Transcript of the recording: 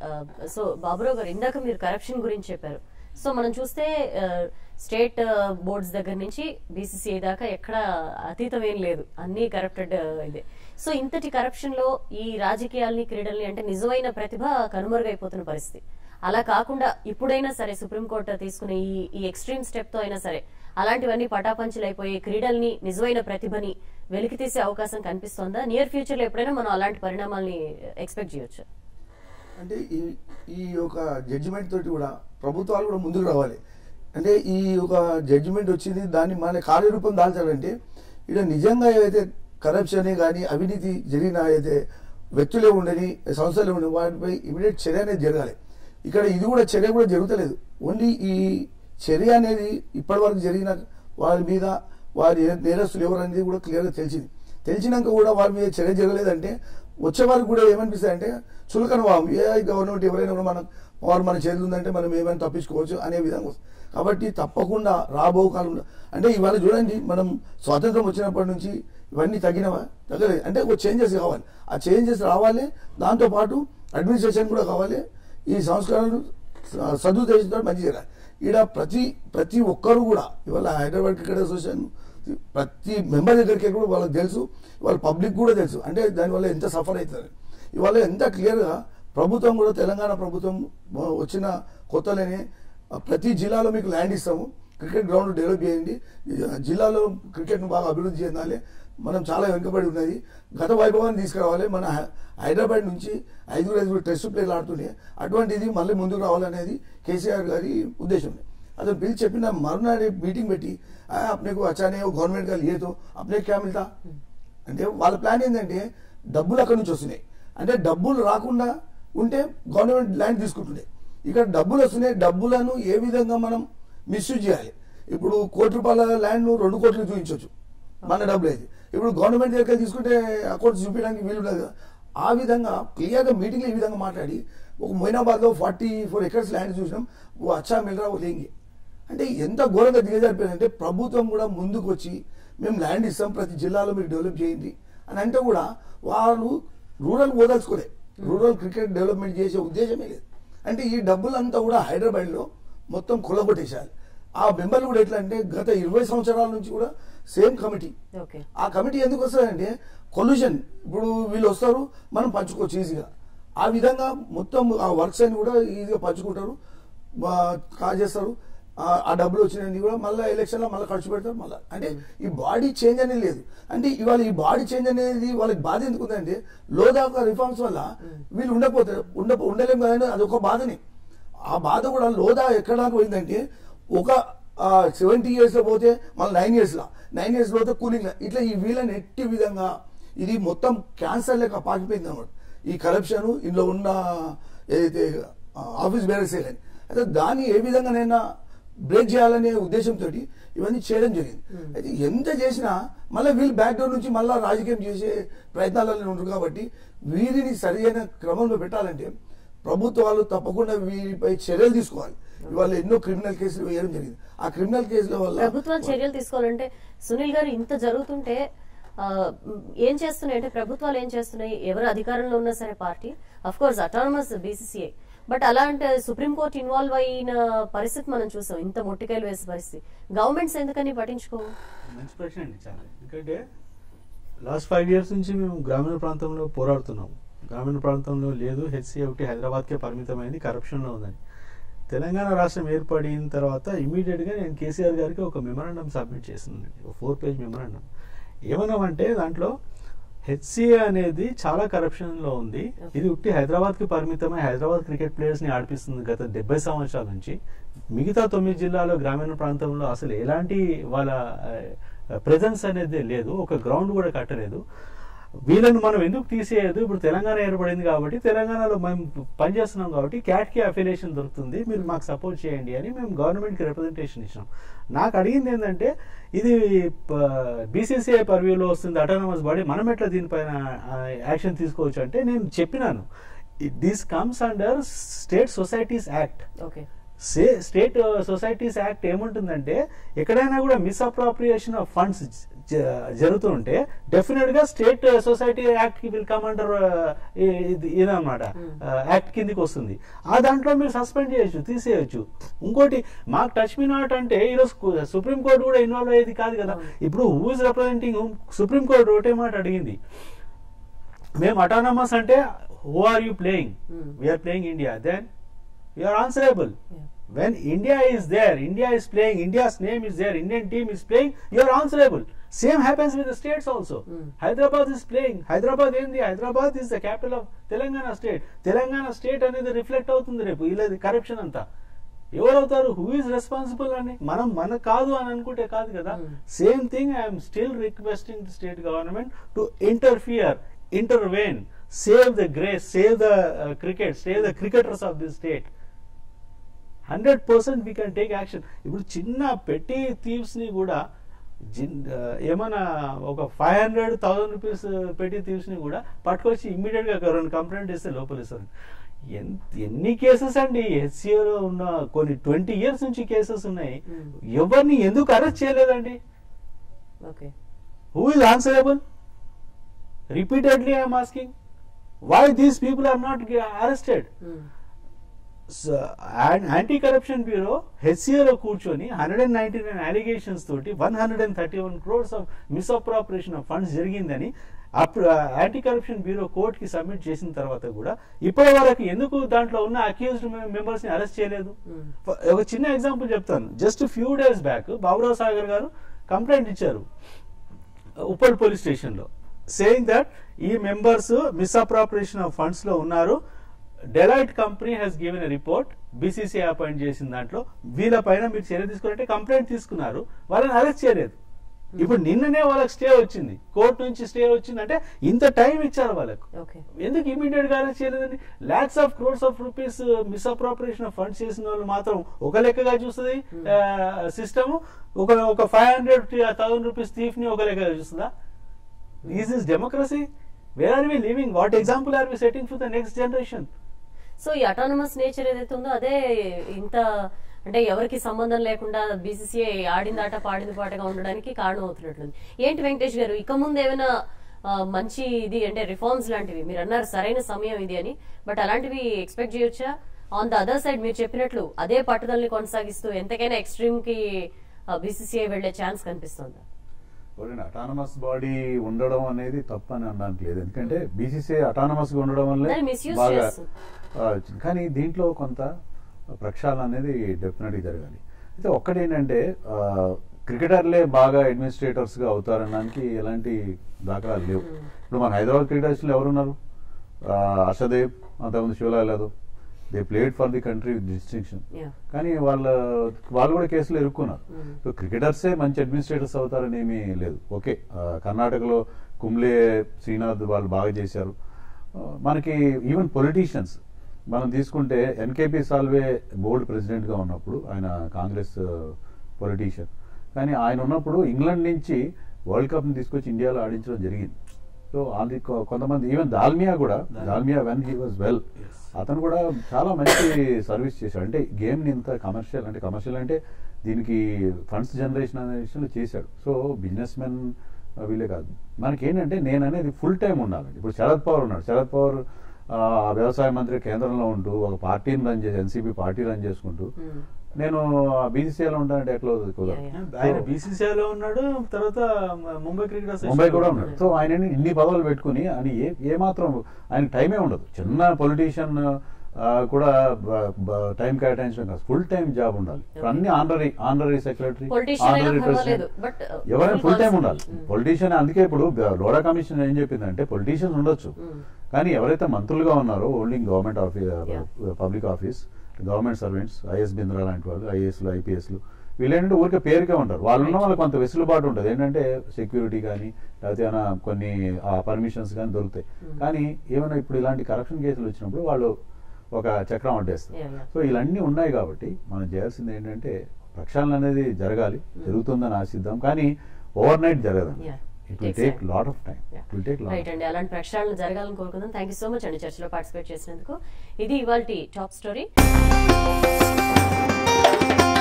So Baburao గారు ఇందాక మీరు కరప్షన్ గురించి చెప్పారు సో మనం చూస్తే స్టేట్ బోర్డ్స్ దగ్గర నుంచి బీసీసీఐ దాకా ఎక్కడ అతీతం ఏం లేదు అన్ని కరప్టెడ్ ఇదే సో ఇంతటి కరప్షన్ లో ఈ రాజకీయాల్ని క్రీడల్ని అంటే నిజమైన ప్రతిభ కనుమరుగైపోతున్న పరిస్థితి అలా కాకుండా ఇప్పుడైనా సరే సుప్రీంకోర్టు తీసుకునే ఈ ఈ ఎక్స్ట్రీమ్ స్టెప్ తో అయినా సరే అలాంటివన్నీ పటాపంచలైపోయి క్రీడల్ని నిజమైన ప్రతిభని వెలికి తీసే అవకాశం కనిపిస్తోందా నియర్ ఫ్యూచర్ లో ఎప్పుడైనా మనం అలాంటి పరిణామాల్ని ఎక్స్పెక్ట్ చేయొచ్చు అంటే ఈ ఈ యొక్క జడ్జిమెంట్ తోటి కూడా ప్రభుత్వాలు కూడా ముందుకు రావాలి అంటే ఈ ఒక జడ్జిమెంట్ వచ్చింది దాన్ని మన కార్యరూపం దాల్చాలంటే ఇక్కడ నిజంగా ఏదైతే కరప్షన్ కానీ అవినీతి జరిగిన అయితే వ్యక్తులే ఉండని సంస్థలే ఉండని వాటిపై ఇమీడియట్ చర్య అనేది జరగాలి ఇక్కడ ఇది కూడా చర్య కూడా జరుగుతలేదు ఓన్లీ ఈ చర్య అనేది ఇప్పటి వరకు జరిగిన వారి మీద వారి నేరస్తులు ఎవరు అనేది కూడా క్లియర్గా తెలిసింది తెలిసినాక కూడా వారి మీద చర్య జరగలేదంటే వచ్చే వారికి కూడా ఏమనిపిస్తుంది అంటే చులకన భావం ఏ గవర్నమెంట్ ఎవరైనా కూడా మనం వారు మన చేతులు ఉందంటే మనం ఏమైనా తప్పించుకోవచ్చు అనే విధంగా వస్తుంది. కాబట్టి తప్పకుండా రాబో కాలంలో అంటే ఇవాళ చూడండి మనం స్వాతంత్రం వచ్చినప్పటి నుంచి ఇవన్నీ తగ్గినవా తగ్గలేదు అంటే ఒక చేంజెస్ కావాలి ఆ చేంజెస్ రావాలి దాంతోపాటు అడ్మినిస్ట్రేషన్ కూడా కావాలి ఈ సంస్కరణలు స- సదుద్దేశంతో మంచి జరగాలి ఈడ ప్రతి ప్రతి ఒక్కరు కూడా ఇవాళ హైదరాబాద్ క్రికెట్ అసోసియేషన్ ప్రతి మెంబర్ దగ్గరికి కూడా వాళ్ళకి తెలుసు వాళ్ళ పబ్లిక్ కూడా తెలుసు అంటే దానివల్ల ఎంత సఫర్ అవుతుంది ఇవాళ ఎంత క్లియర్గా ప్రభుత్వం కూడా తెలంగాణ ప్రభుత్వం వచ్చిన కొత్తలోనే ప్రతి జిల్లాలో మీకు ల్యాండ్ ఇస్తాము క్రికెట్ గ్రౌండ్ డెవలప్ చేయండి జిల్లాలో క్రికెట్ను బాగా అభివృద్ధి చేయాలి మనం చాలా వెనుకబడి ఉన్నది గత వైభవాన్ని తీసుకురావాలి మన హై- హైదరాబాద్ నుంచి ఐదుగురు ఐదుగురు టెస్ట్ ప్లేయర్లు ఆడుతుండే అటువంటిది మళ్ళీ ముందుకు రావాలనేది కేసీఆర్ గారి ఉద్దేశం అతను పిలిచి చెప్పిన మరునాడు మీటింగ్ పెట్టి "ఆ, अपने को अच्छा नहीं वो गवर्नमेंट का लिए तो अपने क्या मिलता అంటే వాళ్ళ ప్లాన్ ఏంటంటే డబ్బులు అక్కడి నుంచి వస్తున్నాయి అంటే డబ్బులు రాకుండా ఉంటే గవర్నమెంట్ ల్యాండ్ తీసుకుంటుండే ఇక్కడ డబ్బులు వస్తున్నాయి డబ్బులను ఏ విధంగా మనం మిస్యూజ్ చేయాలి ఇప్పుడు కోటి రూపాయల ల్యాండ్ రెండు కోట్లు చూపించవచ్చు మన డబ్బులు అయితే ఇప్పుడు గవర్నమెంట్ దగ్గర తీసుకుంటే అకౌంట్స్ చూపించడానికి వీలు ఉండదు కదా ఆ విధంగా క్లియర్గా మీటింగ్లో ఈ విధంగా మాట్లాడి ఒక మొయినాబాద్లో ఫార్టీ ఫోర్ ఎకర్స్ ల్యాండ్ చూసినాం ఓ అచ్చా మిల్రా ఓ లేంగి అంటే ఎంత ఘోరంగా దిగజారిపోయిందంటే ప్రభుత్వం కూడా ముందుకు వచ్చి మేము ల్యాండ్ ఇస్తాం ప్రతి జిల్లాలో మీరు డెవలప్ చేయండి అని అంటే కూడా వాళ్ళు రూరల్ వదలుచుకోలే రూరల్ క్రికెట్ డెవలప్మెంట్ చేసే ఉద్దేశమే లేదు అంటే ఈ డబ్బులంతా కూడా హైదరాబాద్లో మొత్తం కొల్లగొట్టేసేయాలి ఆ మెంబర్లు కూడా ఎట్లా అంటే గత ఇరవై సంవత్సరాల నుంచి కూడా సేమ్ కమిటీ ఓకే ఆ కమిటీ ఎందుకు వస్తుందంటే కొల్యూషన్ ఇప్పుడు వీళ్ళు వస్తారు మనం పంచుకోవచ్చు ఈజీగా ఆ విధంగా మొత్తం ఆ వర్క్స్ అన్ని కూడా ఈజీగా పంచుకుంటారు కాల్ చేస్తారు ఆ- ఆ డబ్బులు వచ్చినవి కూడా మళ్ళీ ఎలక్షన్లో మళ్ళీ ఖర్చు పెడతారు మళ్ళీ అంటే ఈ బాడీ చేంజ్ అనేది లేదు అంటే ఇవాళ ఈ బాడీ చేంజ్ అనేది వాళ్ళకి బాధ ఎందుకు ఉందంటే లోదాకా రిఫార్మ్స్ వల్ల వీళ్ళు ఉండకపోతారు ఉండ ఉండలేము కదండి అది ఒక బాధనే ఆ బాధ కూడా లోదా ఎక్కడ దాకా పోయిందంటే ఒక సెవెంటీ ఇయర్స్ లో పోతే మళ్ళీ నైన్ ఇయర్స్ లా నైన్ ఇయర్స్ పోతే కూలింగ్ లా ఇట్లా ఈ వీళ్ళని ఎట్టి విధంగా ఇది మొత్తం క్యాన్సర్ లెక్క పాకిపోయింది అనమాట ఈ కరప్షన్ ఇందులో ఉన్న ఏదైతే ఆఫీస్ బేరర్సే కానీ అయితే దాన్ని ఏ విధంగానైనా బ్రేక్ చేయాలనే ఉద్దేశంతో ఇవన్నీ చేయడం జరిగింది అయితే ఎంత చేసినా మళ్ళీ వీళ్ళు బ్యాక్ డోర్ నుంచి మళ్ళీ రాజకీయం చేసే ప్రయత్నాలలో ఉంటారు కాబట్టి వీరిని సరైన క్రమంలో పెట్టాలంటే ప్రభుత్వాలు తప్పకుండా వీరిపై చర్యలు తీసుకోవాలి ఇవాళ ఎన్నో క్రిమినల్ కేసులు వేయడం జరిగింది ఆ క్రిమినల్ కేసుల వల్ల ప్రభుత్వాలు చర్యలు తీసుకోవాలంటే సునీల్ గారు ఇంత జరుగుతుంటే ఆ, ఏం చేస్తున్నాయి అంటే ప్రభుత్వాలు ఏం చేస్తున్నాయి ఎవరు అధికారంలో ఉన్నా సరే party of course autonomous BCCI but అలా అంటే సుప్రీంకోర్టు ఇన్వాల్వ్ అయిన పరిస్థితి మనం చూసాం ఇంత మొట్టికాయలు వేసే పరిస్థితి గవర్నమెంట్స్ ఎందుకని పట్టించుకోవు మంచి ప్రశ్న అండి చాలా ఎందుకంటే లాస్ట్ ఫైవ్ ఇయర్స్ నుంచి మేము గ్రామీణ ప్రాంతంలో పోరాడుతున్నాం గ్రామీణ ప్రాంతంలో లేదు హెచ్సి ఒకటి హైదరాబాద్కే పరిమితమైంది కరప్షన్లో ఉందని తెలంగాణ రాష్ట్రం ఏర్పడిన తర్వాత ఇమీడియట్గా నేను కేసీఆర్ గారికి ఒక మెమరాండం సబ్మిట్ చేస్తున్నాను ఒక ఫోర్ పేజ్ మెమరాండం ఏమన్నామంటే దాంట్లో హెచ్సిఏ అనేది చాలా కరప్షన్ లో ఉంది ఇది ఉట్టి హైదరాబాద్ కి పరిమితమై హైదరాబాద్ క్రికెట్ ప్లేయర్స్ ని ఆడిపిస్తుంది గత డెబ్బై సంవత్సరాల నుంచి మిగతా తొమ్మిది జిల్లాలో గ్రామీణ ప్రాంతంలో అసలు ఎలాంటి వాళ్ళ ప్రెజెన్స్ అనేది లేదు ఒక గ్రౌండ్ కూడా కట్టలేదు వీళ్ళని మనం ఎందుకు తీసేయదు ఇప్పుడు తెలంగాణ ఏర్పడింది కాబట్టి తెలంగాణలో మేము పనిచేస్తున్నాం కాబట్టి క్యాట్ కి అఫిలియేషన్ దొరుకుతుంది మీరు మాకు సపోర్ట్ చేయండి అని మేము గవర్నమెంట్ కి రిప్రజెంటేషన్ ఇచ్చినాం నాకు అడిగింది ఏంటంటే ఇది బీసీసీఐ పర్వ్యూలో వస్తుంది అటానమస్ బాడీ మనం ఎట్లా దీనిపైన యాక్షన్ తీసుకోవచ్చు అంటే నేను చెప్పినాను this comes under state societies act okay state societies act ఏముంటుందంటే ఎక్కడైనా కూడా మిస్అప్రాప్రియేషన్ ఆఫ్ ఫండ్స్ జరుగుతుంటే డెఫినెట్ గా state society act will come under ఇదన్నమాట యాక్ట్ కిందికి వస్తుంది ఆ దాంట్లో మీరు సస్పెండ్ చేయొచ్చు తీసేయచ్చు ఇంకోటి మాకు టచ్ మీ నాట్ అంటే ఈరోజు సుప్రీం కోర్టు కూడా ఇన్వాల్వ్ అయ్యేది కాదు కదా ఇప్పుడు who is representing Supreme Court ఒకటే మాట అడిగింది మేము అటానమస్ అంటే who are you playing Hmm. We are playing India then you are answerable Yeah. when India is there, India is playing, India's name is there, Indian team is playing, you are answerable. Same happens with the states also. Mm. Hyderabad is playing. Hyderabad ఏంది Hyderabad is the capital of Telangana state. Telangana state అనేది reflect అవుతుంది రేపు ఇలా corruption అంతా ఎవరవుతారు who is responsible అని మనం మన కాదు అని అనుకుంటే కాదు కదా Mm. Same thing I'm still requesting the state government to interfere intervene save the grace save the cricket save the cricketers of the state hundred percent we can take action ఇప్పుడు చిన్న పెట్టి థీవ్స్ ని కూడా జిన్ ఆ, ఏమన్నా ఒక ఫైవ్ హండ్రెడ్ థౌసండ్ రూపీస్ పెట్టి థీవ్స్ ని కూడా పట్టుకొచ్చి ఇమ్మీడియట్ గా రెండు కంప్లైంట్ ఇస్తే లోపలిస్తారు ఎంత ఎన్ని కేసెస్ అండి హెచ్సిఓలో ఉన్న కొన్ని ట్వంటీ ఇయర్స్ నుంచి కేసెస్ ఉన్నాయి Hmm. ఎవరిని ఎందుకు అరెస్ట్ చేయలేదండి okay who is answerable repeatedly I'm asking why these people are not arrested anti corruption bureau హెచ్సిఏలో కూర్చొని hundred and ninety nine allegations తోటి one hundred and thirty one crores of misappropriation of funds జరిగిందని అప్పుడు anti corruption bureau court కి submit చేసిన తర్వాత కూడా ఇప్పటి వరకు ఎందుకు దాంట్లో ఉన్న అక్యూజ్డ్ మెంబర్స్ ని అరెస్ట్ చేయలేదు Hmm. ఒక చిన్న ఎగ్జాంపుల్ చెప్తాను just few days back Baburao Sagar గారు కంప్లైంట్ ఇచ్చారు ఉప్పల్ పోలీస్ స్టేషన్ లో సేయింగ్ దట్ ఈ మెంబర్స్ మిస్అప్రాపరేషన్ ఆఫ్ ఫండ్స్ లో ఉన్నారు Deloitte company he's given report BCC appoint చేసిన దాంట్లో వీళ్ళ పైన మీరు చర్య తీసుకున్నట్టే కంప్లైంట్ తీసుకున్నారు వాళ్ళని అరెస్ట్ చేయలేదు ఇప్పుడు నిన్ననే వాళ్ళకి స్టే వచ్చింది కోర్టు నుంచి స్టే వచ్చిందంటే ఇంత టైం ఇచ్చారు వాళ్ళకు ఓకే ఎందుకు ఇమీడియట్ గా అరెస్ట్ చేయలేదండి lakhs of crores of rupees misappropriation of funds చేసిన వాళ్ళు మాత్రం ఒక లెక్కగా చూస్తుంది సిస్టమ్ ఒక ఒక five hundred thousand rupees thief ని ఒక లెక్కగా చూస్తుందా is is democracy where are we living what example are we setting for the next generation so ఈ అటానమస్ నేచర్ ఏదైతే ఉందో అదే ఇంత అంటే ఎవరికి సంబంధం లేకుండా బీసీసీఐ ఆడింది ఆట పాడింది పాటగా ఉండడానికి కారణం అవుతున్నట్లుంది ఏంటి వెంకటేష్ గారు ఇక ముందు ఏమైనా ఆ, మంచి ఇది అంటే రిఫార్మ్స్ లాంటివి మీరు అన్నారు సరైన సమయం ఇది అని బట్ అలాంటివి ఎక్స్పెక్ట్ చేయొచ్చా ఆన్ ద అదర్ సైడ్ మీరు చెప్పినట్లు అదే పట్టుదలని కొనసాగిస్తూ ఎంతకైనా ఎక్స్ట్రీమ్ కి బీసీసీఐ వెళ్లే ఛాన్స్ కనిపిస్తుందా చూడండి అటానమస్ బాడీ ఉండడం అనేది తప్పు అని అనడానికి లేదు ఎందుకంటే బీసీసీ అటానమస్ గా ఉండడం వల్లే దాన్ని misuse బాగా చేస్తుంది. ఆ, వచ్చింది. కానీ దీంట్లో కొంత ప్రక్షాళన అనేది డెఫినెట్ గా జరగాలి అయితే ఒక్కటేంటంటే ఆ, క్రికెటర్లే బాగా అడ్మినిస్ట్రేటర్స్ గా అవుతారనడానికి ఎలాంటి దాఖలాలు లేవు ఇప్పుడు మన హైదరాబాద్ క్రికెటర్స్ లో ఎవరున్నారు ఆ, హర్షదేవ్ అంతకుముందు Shivlal Yadav they played for the country with distinction Yeah. కానీ వాళ్ళ వాళ్ళు కూడా కేసులో ఇరుక్కున్నారు Mm. సో క్రికెటర్సే మంచి అడ్మినిస్ట్రేటర్స్ అవుతారని ఏమీ లేదు ఓకే ఆ, కర్ణాటకలో కుంబ్లే శ్రీనాథ్ వాళ్ళు బాగా చేశారు ఆ, మనకి ఈవెన్ పొలిటీషియన్స్ మనం తీసుకుంటే ఎన్కేపీ సాల్వే బోర్డు ప్రెసిడెంట్ గా ఉన్నప్పుడు ఆయన కాంగ్రెస్ పొలిటీషియన్ కానీ ఆయన ఉన్నప్పుడు ఇంగ్లాండ్ నుంచి వరల్డ్ కప్ ని తీసుకొచ్చి ఇండియాలో ఆడించడం జరిగింది సో అది కొ- కొంతమంది ఈవెన్ దాల్మియా కూడా Dalmiya when he was well Yes. అతను కూడా చాలా మంచి సర్వీస్ చేశాడు అంటే గేమ్ ని ఇంత కమర్షియల్ అంటే కమర్షియల్ అంటే దీనికి ఫండ్స్ జనరేషన్ అనే విషయంలో చేశాడు సో బిజినెస్ మెన్ వీళ్ళే కాదు మనకి ఏంటంటే నేను అనేది ఫుల్ టైం ఉండాలండి ఇప్పుడు శరద్ పవార్ ఉన్నాడు శరద్ పవార్ ఆ, వ్యవసాయ మంత్రి కేంద్రంలో ఉంటూ ఒక పార్టీని రన్ చేసి ఎన్సీపీ పార్టీ రన్ చేసుకుంటూ Hmm. నేను బీసీసీఐలో ఉంటానంటే ఎట్లా అవుతుంది? కుదరదు. Yeah, yeah. ఆయన So, బీసీసీఐలో ఉన్నాడు తర్వాత ముంబై క్రికెట్ అసోసియేషన్ ముంబై కూడా ఉన్నాడు సో ఆయన ఇన్ని పదవులు పెట్టుకుని అని ఏ ఏ మాత్రం ఆయన టైమే ఉండదు చిన్న పొలిటీషియన్ కూడా టైం కేటాయించడం కాదు ఫుల్ టైం జాబ్ ఉండాలి ఇప్పుడు అన్ని ఆనరీ ఆనరీ సెక్రటరీ Politician అయినా పర్వాలేదు, but, uh, ఎవరైనా full ఫుల్ టైం concept. ఉండాలి Mm. పొలిటీషియన్ అందుకే ఇప్పుడు లోడా కమిషన్ ఏం చెప్పిందంటే పొలిటీషియన్స్ ఉండొచ్చు Mm. కానీ ఎవరైతే మంత్రులుగా ఉన్నారో only government office Yeah. Public office government servants IS Bindra లాంటి వాళ్ళు ఐఏఎస్లు ఐపీఎస్లు వీళ్ళేంటంటే ఊరికే పేరుకే ఉంటారు వాళ్ళు ఉన్న వాళ్ళకి కొంత వెసులుబాటు ఉంటుంది ఏంటంటే సెక్యూరిటీ కానీ లేకపోతే ఏమైనా కొన్ని పర్మిషన్స్ కానీ దొరుకుతాయి కానీ ఏమైనా ఇప్పుడు ఇలాంటి కరప్షన్ కేసులు వచ్చినప్పుడు వాళ్ళు ఒక చక్రం అడ్డేస్తారు Yeah, yeah. సో ఇవన్నీ ఉన్నాయి కాబట్టి మనం చేయాల్సింది ఏంటంటే ప్రక్షాళన అనేది జరగాలి జరుగుతుందని ఆశిద్దాం కానీ ఓవర్ నైట్ జరగదండి Yeah. It will Takes take time. Lot of time Yeah. It will take lot right అండి అలాంటి ప్రక్షాళన జరగాలని కోరుకుందాం థ్యాంక్ యూ సో మచ్ అండి చర్చలో పార్టిసిపేట్ చేసినందుకు ఇది ఇవాళ టాప్ స్టోరీ